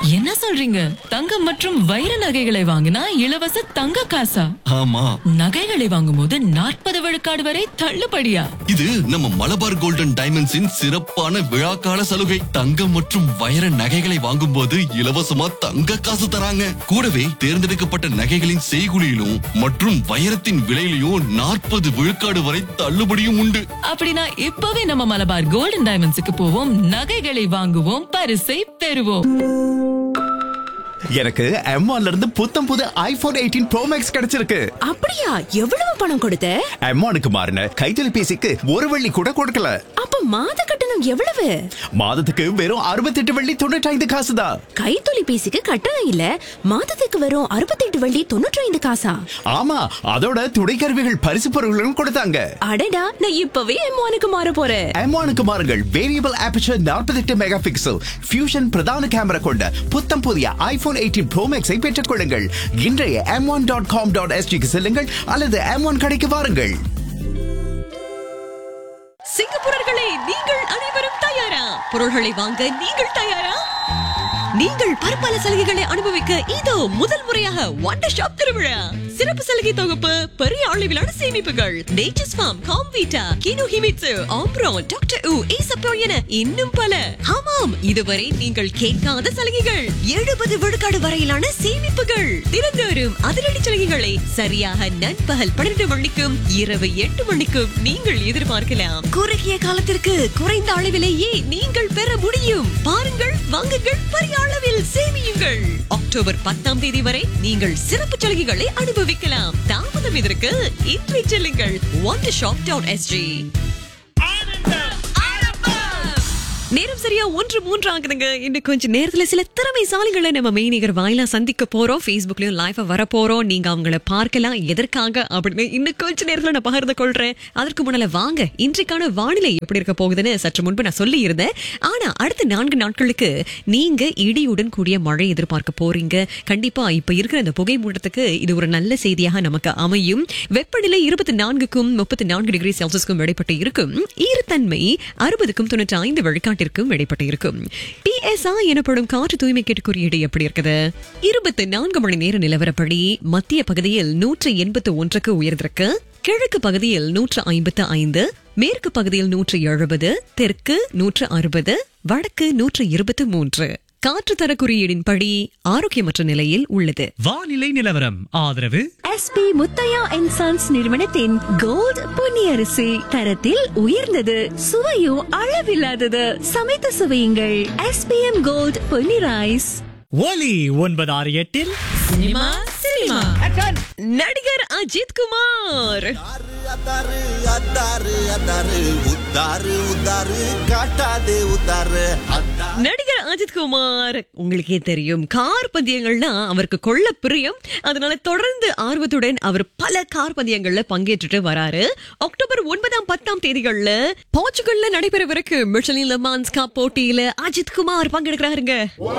என்ன சொல்றீங்க தங்கம் மற்றும் வைர நகைகளை வாங்கினா இலவச தங்க காசா ஆமா நகைகளை வாங்கும்போது நாற்பது விழுக்காடு வரை தள்ளுபடியா இது நம்ம மலபார் கோல்டன் டைமண்ட்ஸின் சிறப்பான விழாக்கால சலுகை தங்கம் மற்றும் வைர நகைகளை வாங்கும்போது இலவசமா தங்க காசு தராங்க கூடவே தேர்ந்தெடுக்கப்பட்ட நகைகளின் செய்குலியிலும் மற்றும் வைரத்தின் விலையிலும் நாற்பது விழுக்காடு வரை தள்ளுபடியும் உண்டு அப்படின்னா இப்பவே நம்ம மலபார் கோல்டன் டைமண்ட்ஸுக்கு போவோம் நகைகளை வாங்குவோம் பரிசை பெறுவோம் எனக்கு M1ல இருந்து புத்தம் புது ஐபோன் எயிட்டீன் ப்ரோ மேக்ஸ் கிடைச்சிருக்கு அப்படியா எவ்வளவு பணம் கொடுத்த M1க்கு மாறின கைத்தொலைபேசிக்கு ஒரு வெள்ளி கூட கொடுக்கல அப்ப மாத கட்டணம் எவ்வளவு மாதத்துக்கு வெறும் அறுபத்தெட்டு வெள்ளி தொண்ணூற்றி ஐந்து காசு தான் கைத்தொலைபேசிக்கு கட்டணம் இல்ல மாதத்துக்கு வரும் அறுபத்தெட்டு வள்ளி தொண்ணூற்றி ஐந்து காசா ஆமா அதோட துணைக்கருவிகள் பரிசு பொருள்களும் கொடுத்தாங்க அடடா நான் இப்பவே எம்மானுக்கு மாற போறேன் M1க்கு மாறுங்கள் variable aperture 48 mega pixel fusion பிரதான கேமரா கொண்ட புத்தம் புதிய ஐபோன் எயிட்டீன் ப்ரோ மேக்ஸை பெற்றுக் கொள்ளுங்கள் இன்றைய M one dot com dot எஸ்டிக்கு செல்லுங்கள் அல்லது எம் ஒன் கடைக்கு வாருங்கள் சிங்கப்பூரர்களே நீங்கள் அனைவரும் தயாரா பொருள்களை வாங்க நீங்கள் தயாரா நீங்கள் பற்பல சலுகைகளை அனுபவிக்க இதோ முதல் முறையாக வண்டர் ஷாப் திருவிழா சிறப்பு சலுகை தொகுப்பு பெரிய அளவிலான சேமிப்புகள் Nature's Farm Comvita Kino Himitsu ஆம்ப்ரோன் டாக்டர் உ ஈசப்போ என இன்னும் பல ஆமாம் இதுவரை நீங்கள் கேட்காத சலுகைகள் எழுபது விழுக்காடு வரையிலான சேமிப்புகள் தினந்தோறும் அதிரடி சலுகைகளை சரியாக நண்பகல் பன்னிரண்டு மணிக்கும் இரவு எட்டு மணிக்கும் நீங்கள் எதிர்பார்க்கலாம் குறுகிய காலத்திற்கு குறைந்த அளவிலேயே நீங்கள் பெற முடியும் பாருங்கள் வாங்குங்கள் பெரிய அளவில் சேமியுங்கள் அக்டோபர் பத்தாம் தேதி வரை நீங்கள் சிறப்பு சலுகைகளை அனுபவிக்கலாம் தாமதம் இதற்கு இன்றை செல்லுங்கள் ஒன் ஷாப் டாட் எஸ்ஜி நேரம் சரியா ஒன்று மூன்று ஆகுதுங்க இன்னும் கொஞ்ச நேரத்துல சில திறமைசாலிகளை நம்ம மெய்நிகர் வாயிலா சந்திக்க போறோம் Facebookலயும் லைஃபா வர போறோம் நீங்க அவங்கள பார்க்கலாம் எதற்காக அப்படின்னு இன்னும் கொஞ்ச நேரத்துல நான் பகிர்ந்து கொள்றேன் அதற்கு முன்னால வாங்க இன்றைக்கான வானிலை எப்படி இருக்க போகுதுன்னு சற்று முன்பு நான் சொல்லி இருந்தேன் ஆனா அடுத்த நான்கு நாட்களுக்கு நீங்க இடியுடன் கூடிய மழை எதிர்பார்க்க போறீங்க கண்டிப்பா இப்ப இருக்கிற அந்த புகை மூட்டத்துக்கு இது ஒரு நல்ல செய்தியாக நமக்கு அமையும் வெப்பநிலை இருபத்தி நான்குக்கும் முப்பத்தி நான்கு டிகிரி செல்சியஸ்க்கும் இடைப்பட்டு இருக்கும் ஈரத்தன்மை அறுபதுக்கும் தொண்ணூற்றி ஐந்து வெளிக்காட்டிற்கும் இடைப்பட்டு இருக்கும் டிஎஸ்ஆ எனப்படும் காற்று தூய்மை கேட்டு குறியீடு எப்படி இருக்குது இருபத்தி நான்கு மணி நேர நிலவரப்படி மத்திய பகுதியில் நூற்று எண்பத்து ஒன்றுக்கு உயர்ந்திருக்கு கிழக்கு பகுதியில் நூற்று ஐம்பத்து ஐந்து மேற்கு பகுதியில் நூற்று எழுபது தெற்கு நூற்று அறுபது வடக்கு நூற்று இருபத்து மூன்று காற்று தர குறியீடின்படி ஆரோக்கியமற்ற நிலையில் உள்ளது வானிலை நிலவரம் ஆதரவு எஸ்பி முத்தையா அண்ட் சன்ஸ் நிறுவனத்தின் கோல்ட் பொன்னியரிசி தரத்தில் உயர்ந்தது சுவையும் அளவில்லாதது சமைத்து சுவையுங்கள் எஸ்பிஎம் கோல்ட் பொன்னி ரைஸ் ஒலி ஒன்பது ஆறு எட்டில் சினிமா சினிமா நடிகர் அஜித் குமார் அதாரு அதாரு அதாரு உத்தாரு உத்தாரு காட்டாதே உத்தாரு அத்தா நடிகர் அஜித் குமார் உங்களுக்கே தெரியும் கார் பந்தயங்கள்னா அவருக்கு கொள்ள பிரியம் அதனால தொடர்ந்து ஆர்வத்துடன் அவர் பல கார் பந்தயங்கள்ல பங்கேற்றுட்டு வராரு அக்டோபர் ஒன்பதாம் பத்தாம் தேதிகள்ல போர்ச்சுகல்ல நடைபெறவிருக்கு மிஷலின் லெமான்ஸ் கப் போட்டியில அஜித் குமார் பங்கெடுக்கிறாருங்க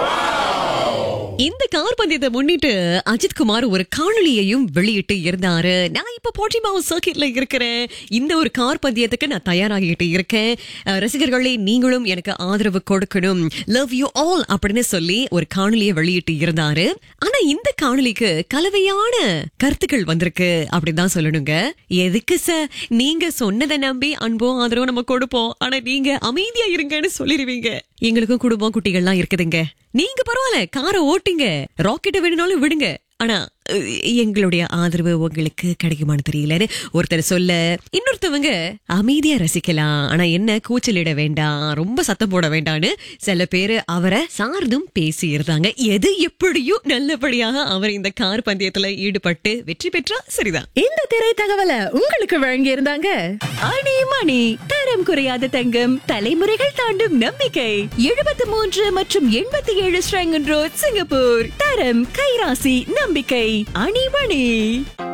இந்த கார் பந்தயத்தை முன்னிட்டு அஜித் குமார் ஒரு காணொளியையும் வெளியிட்டு இருந்தாரு நான் இப்ப போட்டிமாவு சர்க்கிட்ல இருக்கிறேன் இந்த ஒரு கார் பந்தயத்துக்கு நான் தயாராகிட்டு இருக்கேன் அஹ், ரசிகர்களே நீங்களும் எனக்கு ஆதரவு கொடுக்கணும் லவ் யூ ஆல் அப்படின்னு சொல்லி ஒரு காணொளியை வெளியிட்டு இருந்தாரு ஆனா இந்த காணொளிக்கு கலவையான கருத்துக்கள் வந்திருக்கு அப்படின்னு தான் சொல்லணுங்க எதுக்கு சார் நீங்க சொன்னதை நம்பி அன்பும் ஆதரவும் நம்ம கொடுப்போம் ஆனா நீங்க அமைதியா இருங்கன்னு சொல்லிருவீங்க எங்களுக்கும் குடும்பம் குட்டிகள்லாம் இருக்குதுங்க நீங்க பரவாயில்ல காரை ஓட்டுங்க ராக்கெட்டை வேணும்னாலும் விடுங்க ஆனா அஹ், எங்களுடைய ஆதரவு உங்களுக்கு கிடைக்குமான்னு தெரியலன்னு ஒருத்தர் சொல்ல இன்னொருத்தவங்க அமைதியா ரசிக்கலாம் ஆனா என்ன கூச்சலிட வேண்டாம் ரொம்ப சத்தம் போட வேண்டாம்னு சில பேரு அவரை சார்ந்தும் பேசி இருந்தாங்க எது எப்படியும் நல்லபடியாக அவர் இந்த கார் பந்தயத்துல ஈடுபட்டு வெற்றி பெற்றா சரிதான் இந்த திரை தகவலை உங்களுக்கு வழங்கி இருந்தாங்க அணி மணி தரம் குறையாத தங்கம் தலைமுறைகள் தாண்டும் நம்பிக்கை எழுபத்தி மூன்று மற்றும் எண்பத்தி ஏழு ஸ்ரங்கன் ரோட் சிங்கப்பூர் தரம் கைராசி நம்பிக்கை அணி மணி